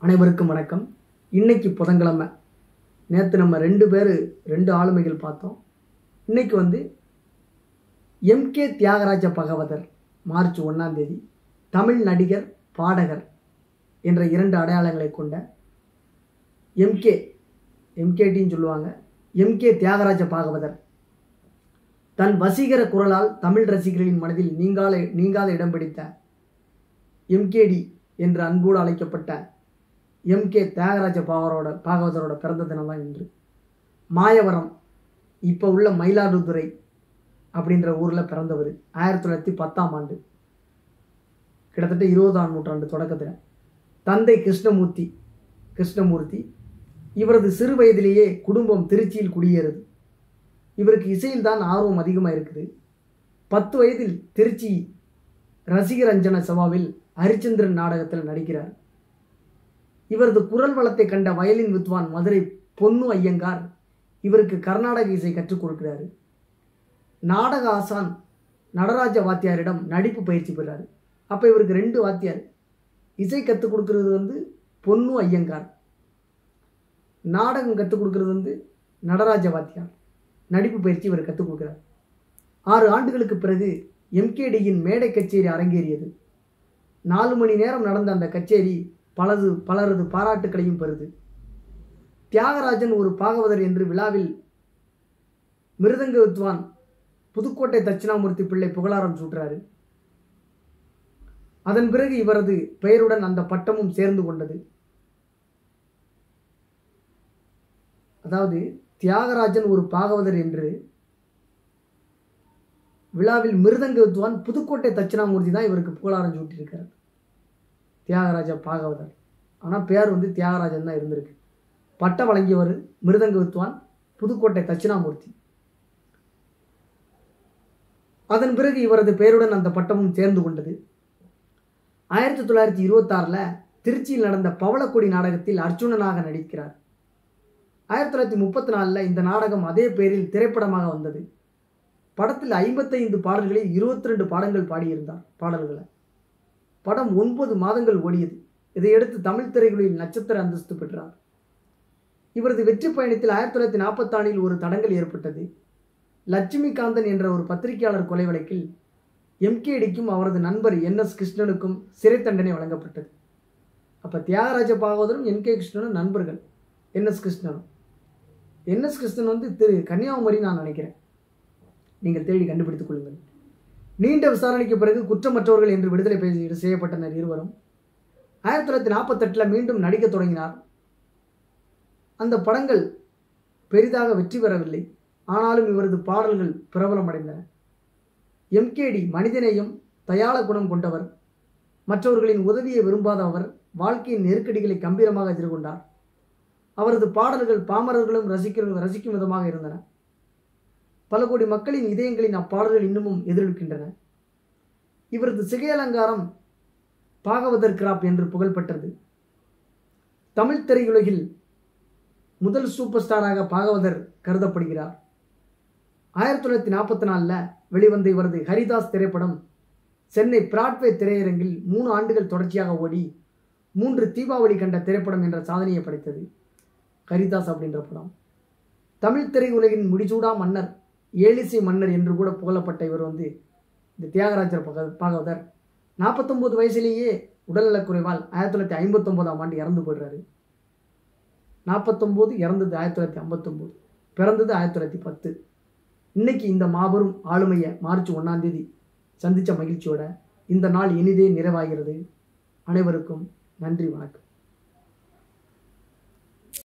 அனைவருக்கும் வணக்கம் இன்னைக்கு புதன்கிழமை நேற்று நம்ம ரெண்டு பேர் ரெண்டு ஆளுமைகள் பார்த்தோம் இன்னைக்கு வந்து எம்கே தியாகராஜ பகவதர் மார்ச் ஒன்றாம் தேதி தமிழ் நடிகர் பாடகர் என்ற இரண்டு அடையாளங்களை கொண்ட எம்கே எம்கேடின்னு சொல்லுவாங்க எம்கே தியாகராஜ பாகவதர் தன் வசீகர குரலால் தமிழ் ரசிகர்களின் மனதில் நீங்கால நீங்காத இடம் பிடித்த எம்கேடி என்று அன்போடு அழைக்கப்பட்ட எம்கே தியாகராஜ பாகவரோட பாகவதரோட பிறந்த தினம் தான் இன்று மாயவரம் இப்போ உள்ள மயிலாடுதுறை அப்படின்ற ஊரில் பிறந்தவர் ஆயிரத்தி தொள்ளாயிரத்தி பத்தாம் ஆண்டு கிட்டத்தட்ட இருபதாம் நூற்றாண்டு தொடக்கத்தில் தந்தை கிருஷ்ணமூர்த்தி கிருஷ்ணமூர்த்தி இவரது சிறு வயதிலேயே குடும்பம் திருச்சியில் குடியேறுது இவருக்கு இசையில் தான் ஆர்வம் அதிகமாக இருக்குது பத்து வயதில் திருச்சி ரசிகரஞ்சன சபாவில் ஹரிச்சந்திரன் நாடகத்தில் நடிக்கிறார் இவரது குரல் வளத்தை கண்ட வயலின் வித்வான் மதுரை பொன்னு ஐயங்கார் இவருக்கு கர்நாடக இசை கற்றுக் கொடுக்கிறாரு நாடக ஆசான் நடராஜ வாத்தியாரிடம் நடிப்பு பயிற்சி பெறாரு அப்போ இவருக்கு ரெண்டு வாத்தியார் இசை கற்றுக் கொடுக்கறது வந்து பொன்னு ஐயங்கார் நாடகம் கற்றுக் கொடுக்கறது வந்து நடராஜ வாத்தியார் நடிப்பு பயிற்சி இவர் கற்றுக் கொடுக்கிறார் ஆறு ஆண்டுகளுக்கு பிறகு எம்கேடியின் மேடை கச்சேரி அரங்கேறியது நாலு மணி நேரம் நடந்த அந்த கச்சேரி பலது பலரது பாராட்டுக்களையும் பெறுது தியாகராஜன் ஒரு பாகவதர் என்று விழாவில் மிருதங்க வித்வான் புதுக்கோட்டை தட்சிணாமூர்த்தி பிள்ளை புகழாரம் சூட்டுறாரு அதன் பிறகு இவரது பெயருடன் அந்த பட்டமும் சேர்ந்து கொண்டது அதாவது தியாகராஜன் ஒரு பாகவதர் என்று விழாவில் மிருதங்க வித்வான் புதுக்கோட்டை தட்சிணாமூர்த்தி தான் இவருக்கு புகழாரம் சூட்டியிருக்கார் தியாகராஜ பாகவதர் ஆனால் பேர் வந்து தியாகராஜன் தான் இருந்திருக்கு பட்டம் வழங்கியவர் மிருதங்க வித்வான் புதுக்கோட்டை தட்சிணாமூர்த்தி அதன் பிறகு இவரது பெயருடன் அந்த பட்டமும் சேர்ந்து கொண்டது ஆயிரத்தி தொள்ளாயிரத்தி இருபத்தாறில் திருச்சியில் நடந்த பவளக்கொடி நாடகத்தில் அர்ஜுனனாக நடிக்கிறார் ஆயிரத்தி தொள்ளாயிரத்தி முப்பத்தி நாலில் இந்த நாடகம் அதே பெயரில் திரைப்படமாக வந்தது படத்தில் ஐம்பத்தைந்து பாடல்களில் இருபத்தி ரெண்டு பாடங்கள் பாடியிருந்தார் பாடல்களை படம் ஒன்பது மாதங்கள் ஓடியது இதையடுத்து தமிழ் திரைகளில் நட்சத்திர அந்தஸ்து பெற்றார் இவரது வெற்றி பயணத்தில் ஆயிரத்தி தொள்ளாயிரத்தி நாற்பத்தாண்டில் ஒரு தடங்கல் ஏற்பட்டது லட்சுமிகாந்தன் என்ற ஒரு பத்திரிகையாளர் கொலை வழக்கில் எம்கேடிக்கும் அவரது நண்பர் என் எஸ் கிருஷ்ணனுக்கும் சிறை தண்டனை வழங்கப்பட்டது அப்போ தியாகராஜ பாகவதரும் என் கே கிருஷ்ணனும் நண்பர்கள் என் எஸ் கிருஷ்ணனும் என் எஸ் கிருஷ்ணன் வந்து திரு கன்னியாகுமரி நான் நினைக்கிறேன் நீங்கள் தேடி கண்டுபிடித்துக் கொள்ளுங்கள் நீண்ட விசாரணைக்கு பிறகு குற்றமற்றவர்கள் என்று விடுதலை செய்யப்பட்டனர் இருவரும் ஆயிரத்தி தொள்ளாயிரத்தி நாற்பத்தெட்டில் மீண்டும் நடிக்க தொடங்கினார் அந்த படங்கள் பெரிதாக வெற்றி பெறவில்லை ஆனாலும் இவரது பாடல்கள் பிரபலமடைந்தன எம்கேடி மனிதநேயம் தயாள குணம் கொண்டவர் மற்றவர்களின் உதவியை விரும்பாத அவர் வாழ்க்கையின் நெருக்கடிகளை கம்பீரமாக எதிர்கொண்டார் அவரது பாடல்கள் பாமரர்களும் ரசிக்க ரசிக்கும் விதமாக இருந்தன பல கோடி மக்களின் இதயங்களின் அப்பாடல்கள் இன்னமும் எதிரொலிக்கின்றன இவரது சிகை அலங்காரம் பாகவதர் கிராப் என்று புகழ்பெற்றது தமிழ் திரையுலகில் முதல் சூப்பர் ஸ்டாராக பாகவதர் கருதப்படுகிறார் ஆயிரத்தி தொள்ளாயிரத்தி நாற்பத்தி நாலில் வெளிவந்த இவரது ஹரிதாஸ் திரைப்படம் சென்னை பிராட்வே திரையரங்கில் மூணு ஆண்டுகள் தொடர்ச்சியாக ஓடி மூன்று தீபாவளி கண்ட திரைப்படம் என்ற சாதனையை படைத்தது ஹரிதாஸ் அப்படின்ற படம் தமிழ் திரையுலகின் முடிசூடா மன்னர் ஏலிசை மன்னர் என்று கூட புகழப்பட்ட இவர் வந்து இந்த தியாகராஜர் பக பாகவதர் நாற்பத்தொம்போது வயசுலேயே உடல்நலக்குறைவால் ஆயிரத்தி தொள்ளாயிரத்தி ஐம்பத்தொம்போதாம் ஆண்டு இறந்து போயிடுறாரு நாற்பத்தொம்போது இறந்தது ஆயிரத்தி தொள்ளாயிரத்தி ஐம்பத்தொம்போது பிறந்தது ஆயிரத்தி தொள்ளாயிரத்தி பத்து இன்னைக்கு இந்த மாபெரும் ஆளுமையை மார்ச் ஒன்றாம் தேதி சந்தித்த மகிழ்ச்சியோட இந்த நாள் இனிதே நிறைவாகிறது அனைவருக்கும் நன்றி வணக்கம்